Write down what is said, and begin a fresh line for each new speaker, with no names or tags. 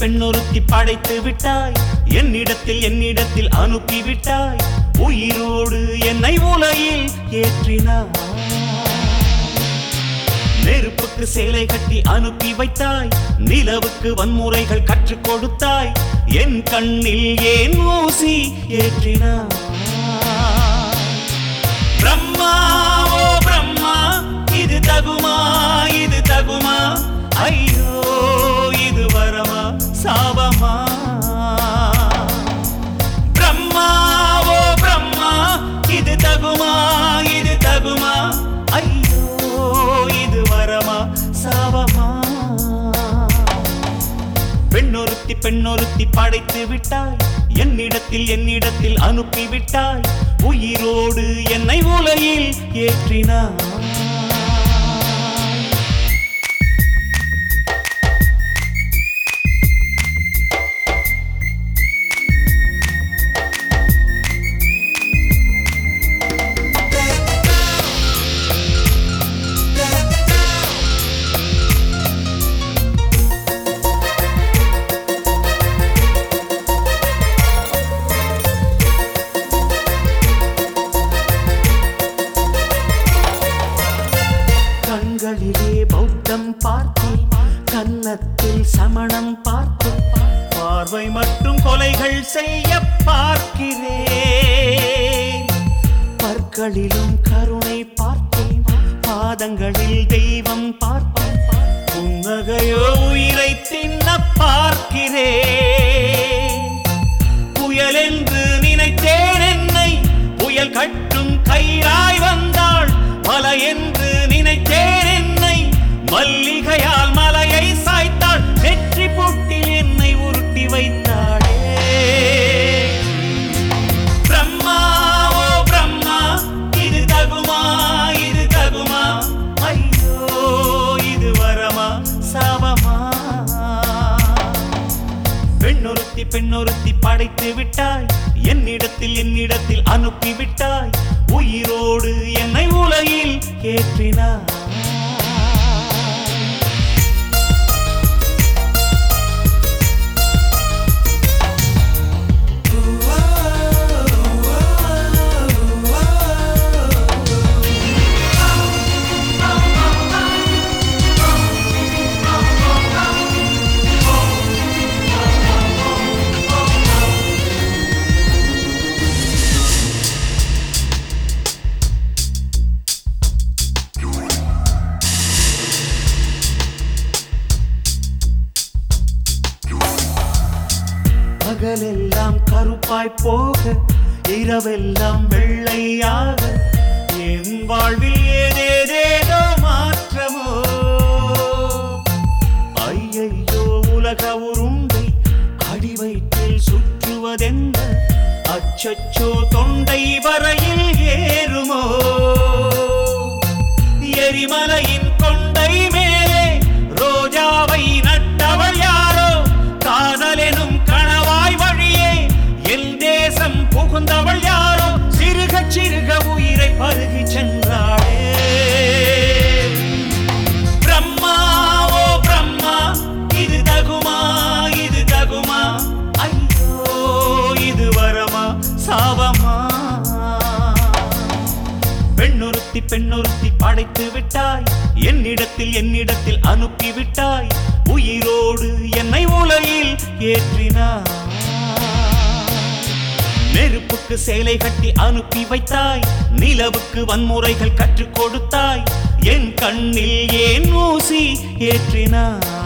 பெண்ணொருத்தி படைத்து விட்டாய் என்னிடத்தில் என்னிடத்தில் அனுப்பி விட்டாய் உயிரோடு என்னை உலையில் ஏற்றினாய் நெருப்புக்கு சேலை கட்டி அனுப்பி வைத்தாய் நிலவுக்கு வன்முறைகள் கற்றுக் கொடுத்தாய் என் கண்ணில் ஏன் ஊசி ஏற்றினாய் பிரம்மா ஓ பிரம்மா இது தகுமா இது தகுமா ஐயோ இது வரமா சாபமா பிரம்மா ஓ பிரம்மா இது தகுமா இது தகுமா ஐயோ இது வரமா சாபமா பெண்ணொருத்தி பெண்ணொருத்தி படைத்து விட்டாய் என்னிடத்தில் என்னிடத்தில் அனுப்பி விட்டாய் உயிரோடு என்னை உலையில் ஏற்றினாய் கண்களிலே பௌத்தம் பார்த்தேன் கன்னத்தில் சமணம் பார்த்தேன் பார்வை மற்றும் கொலைகள் செய்ய பார்க்கிறேன் பற்களிலும் கருணை பார்த்தேன் பாதங்களில் தெய்வம் பார்த்தேன் புன்னகையோ உயிரை தின்ன பார்க்கிறேன் புயல் என்று நினைத்தேன் என்னை புயல் கட்டும் கயிறாய் வந்தாள் மலை என்று நினைத்தேன் என்னை மல்லிகையால் மலையை சாய்த்தாள் வெற்றி பொட்டில் என்னை உருட்டி வைத்தாளே பிரம்மா ஓ பிரம்மா இது தகுமா இது தகுமா ஐயோ இது வரமா சாபமா பெண்ணொருத்தி பெண்ணொருத்தி படைத்து விட்டாய் என்னிடத்தில் என்னிடத்தில் அனுப்பி விட்டாய் உயிரோடு என்னை உலகில் ஏற்றினாய் பகலெல்லாம் கருப்பாய் போக இரவெல்லாம் வெள்ளையாக என் வாழ்வில் ஏதேதேதோ மாற்றமோ ஐயையோ உலக உருண்டை அடி வயிற்றில் சுற்றுவதென்ன அச்சச்சோ தொண்டை வரையில் ஏறுமோ எரிமலையின் கொண்டை மேலே ரோஜாவை நட்டவள் யாரோ காதலெனும் கணவாய் வழியே என் தேசம் புகுந்தவள் யாரோ சிறுக சிறுக உயிரை பருகி சென்றாளே பிரம்மா ஓ பிரம்மா இது தகுமா இது தகுமா ஐயோ இது வரமா சாபமா பெண்ணொருத்தி பெண்ணொருத்தி படைத்து விட்டாய் என்னிடத்தில் என்னிடத்தில் அனுப்பி விட்டாய் உயிரோடு என்னை உலையில் ஏற்றினாய் நெருப்புக்கு சேலை கட்டி அனுப்பி வைத்தாய் நிலவுக்கு வன்முறைகள் கற்றுக் கொடுத்தாய் என் கண்ணில் ஏன் ஊசி ஏற்றினாய்